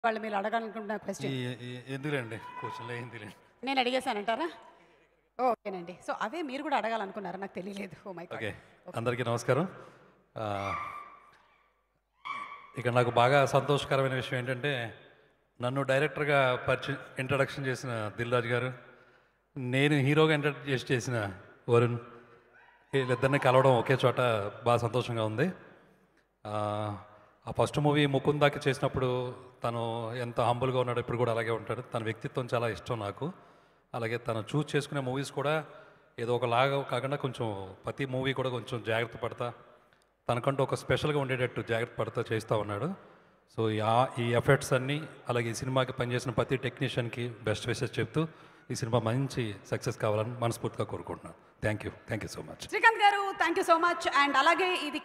వాళ్ళు మీరు అడగాలనుకుంటున్న క్వశ్చన్ ఈ- ఈ- ఎందుకులేండి క్వశ్చన్లో ఎందుకులేండి నేను అడిగేశానంటారా ఓకేనండి సో అవే మీరు కూడా అడగాలనుకున్నారా నాకు తెలియలేదు ఓ మై ఓకే అందరికీ నమస్కారం ఆ, ఇక నాకు బాగా సంతోషకరమైన విషయం ఏంటంటే నన్ను డైరెక్టర్గా పరిచయం ఇంట్రడక్షన్ చేసిన దిల్ రాజు గారు నేను హీరోగా ఇంట్రడ్యూస్ చేసిన వరుణ్ వీళ్ళిద్దరిని కలవడం ఒకే చోట బాగా సంతోషంగా ఉంది ఆ, ఆ ఫస్ట్ మూవీ ముకుందాకి చేసినప్పుడు తను ఎంత హంబుల్గా ఉన్నాడో ఇప్పుడు కూడా అలాగే ఉంటాడు తన వ్యక్తిత్వం చాలా ఇష్టం నాకు అలాగే తను చూస్ చేసుకునే మూవీస్ కూడా ఏదో ఒకలాగా కాకుండా కొంచెం ప్రతి మూవీ కూడా కొంచెం జాగ్రత్త పడతా తనకంటూ ఒక స్పెషల్గా ఉండేటట్టు జాగ్రత్త పడతా చేస్తూ ఉన్నాడు సో ఈ ఆ- ఈ ఎఫర్ట్స్ అన్నీ అలాగే ఈ సినిమాకి పనిచేసిన ప్రతి టెక్నీషియన్కి బెస్ట్ విషెస్ చెప్తూ ఈ సినిమా మంచి సక్సెస్ కావాలని మనస్ఫూర్తిగా కోరుకుంటున్నాను thank you thank you so much Srikanth garu thank you so much and అలాగే ఇది